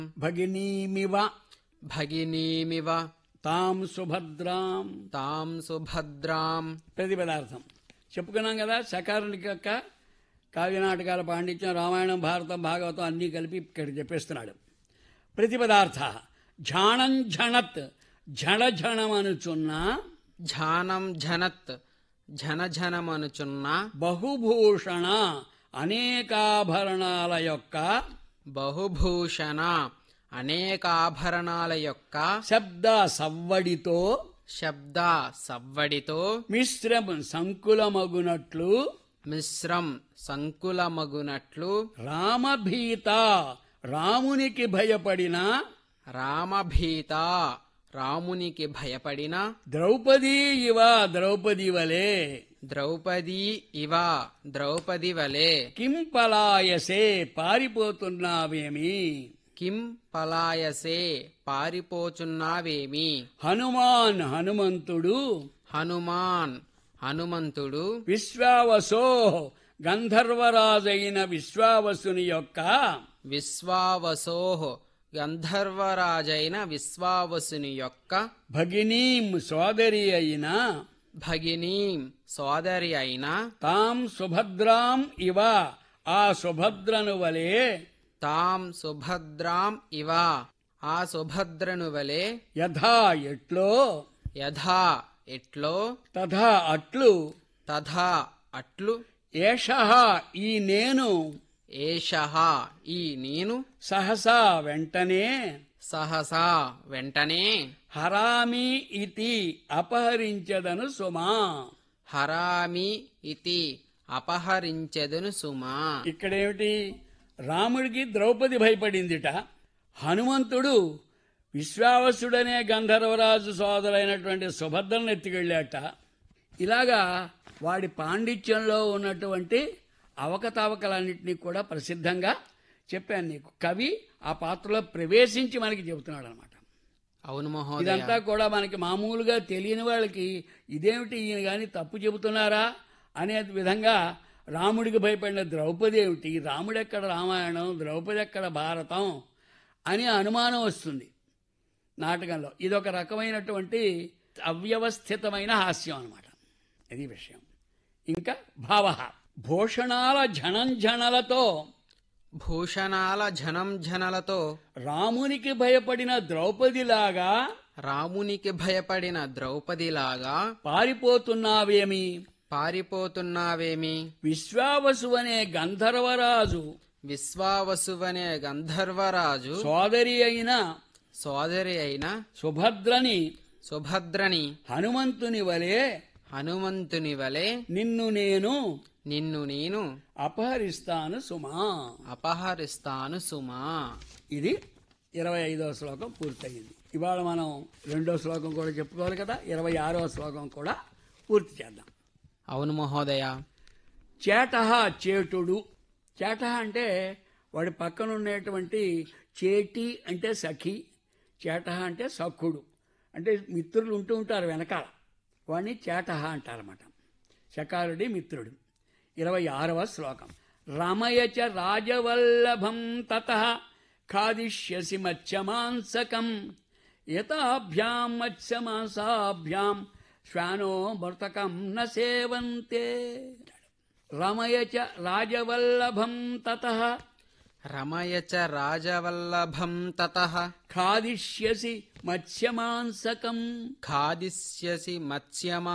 భగినీమివ భగినీమివ తాం సుభద్రాం తాం సుభద్రాం ప్రతి పదార్థం చెప్పుకున్నాం కదా సకారునికి యొక్క కావ్యనాటకాల పాండిత్యం రామాయణం భారతం భాగవతం అన్నీ కలిపి ఇక్కడ చెప్పేస్తున్నాడు ప్రతి పదార్థ ఝాణం ఝణత్ ఝణ ఝణమనుచున్న ఝానం ఝనత్ ఝన ఝనమనుచున్న బహుభూషణ అనేకాభరణాల యొక్క బహుభూషణ అనేకాభరణాల యొక్క శబ్ద సవ్వడితో శబ్ద సవ్వడితో మిశ్రమ సంకులమగునట్లు మిశ్రం సంకులమగునట్లు రామభీత రామునికి భయపడిన రామభీత రామునికి భయపడిన ద్రౌపదీ ఇవ ద్రౌపది వలే ద్రౌపదీ ఇవ ద్రౌపది వలె కిం పలాయసే పారిపోతున్నావేమి కిం పలాయసే పారిపోచున్నావేమి హనుమాన్ హనుమంతుడు హనుమాన్ హనుమంతుడు విశ్వావసో గంధర్వరాజైన విశ్వావసుని యొక్క విశ్వావసోహ గంధర్వరాజైన విశ్వావసుని యొక్క భగినీం సోదరి అయిన భగినీం సోదరి అయిన తాం సుభద్రాం ఇవ ఆ సుభద్రను వలే తాం సుభద్రాం ఇవ ఆ సుభద్రను వలె యథా ఎట్లో యథా ఎట్లో తథా అట్లు తథా అట్లు ఏష ఈ నేను ఏషః ఈ నేను సహసా వెంటనే సహసా వెంటనే హరామి ఇతి అపహరించదను సుమా హరామి ఇతి అపహరించెదను సుమా ఇక్కడేమిటి రాముడికి ద్రౌపది భయపడిందిట హనుమంతుడు విశ్వావసుడనే గంధర్వరాజు సోదరైనటువంటి సుభద్రను ఎత్తుకెళ్ళాట ఇలాగా వాడి పాండిత్యంలో ఉన్నటువంటి అవకతవకలన్నింటినీ కూడా ప్రసిద్ధంగా చెప్పాను నీకు కవి ఆ పాత్రలో ప్రవేశించి మనకి చెబుతున్నాడు అనమాట అవును మహోదయ ఇదంతా కూడా మనకి మామూలుగా తెలియని వాళ్ళకి ఇదేమిటి ఈయన కానీ తప్పు చెబుతున్నారా అనే విధంగా రాముడికి భయపడిన ద్రౌపది ఏమిటి రాముడెక్కడ రామాయణం ద్రౌపది ఎక్కడ భారతం అని అనుమానం వస్తుంది నాటకంలో ఇదొక రకమైనటువంటి అవ్యవస్థితమైన హాస్యం అనమాట ఇది విషయం ఇంకా భావ భూషణాల ఝణంఝణలతో భూషణాల ఝనం ఝనలతో రామునికి భయపడిన ద్రౌపదిలాగా రామునికి భయపడిన ద్రౌపదిలాగా పారిపోతున్నావేమి పారిపోతున్నావేమి విశ్వావసు అనే గంధర్వరాజు విశ్వావసువనే గంధర్వరాజు సోదరి అయిన సోదరి అయిన సుభద్రని సుభద్రని హనుమంతుని వలె హనుమంతుని వలె నిన్ను నేను నిన్ను నేను అపహరిస్తాను సుమా అపహరిస్తాను సుమా ఇది ఇరవై ఐదవ శ్లోకం పూర్తయింది ఇవాళ మనం రెండో శ్లోకం కూడా చెప్పుకోవాలి కదా ఇరవై ఆరవ శ్లోకం కూడా పూర్తి చేద్దాం అవును మహోదయ చేట చేటుడు చేట అంటే వాడి పక్కన ఉండేటువంటి చేటి అంటే సఖి చేట అంటే సఖుడు అంటే మిత్రులు ఉంటూ ఉంటారు వెనకాల వాడిని చేట అంటారన్నమాట శకారుడి మిత్రుడు ఇరవై ఆరవ శ్లోకం రమయచ రాజవల్లభం తత ఖాదిష్యసి మత్స్యమాంసకం యథాభ్యాం మత్స్యమాంసాభ్యాం శ్వానో మృతకం న సేవంతే రమయచ రాజవల్లభం తత రమయ చ రాజవల్లభం తతః ఖాదిష్యసి మత్స్యమాంసకం ఖాదిష్యసి మత్స్యమా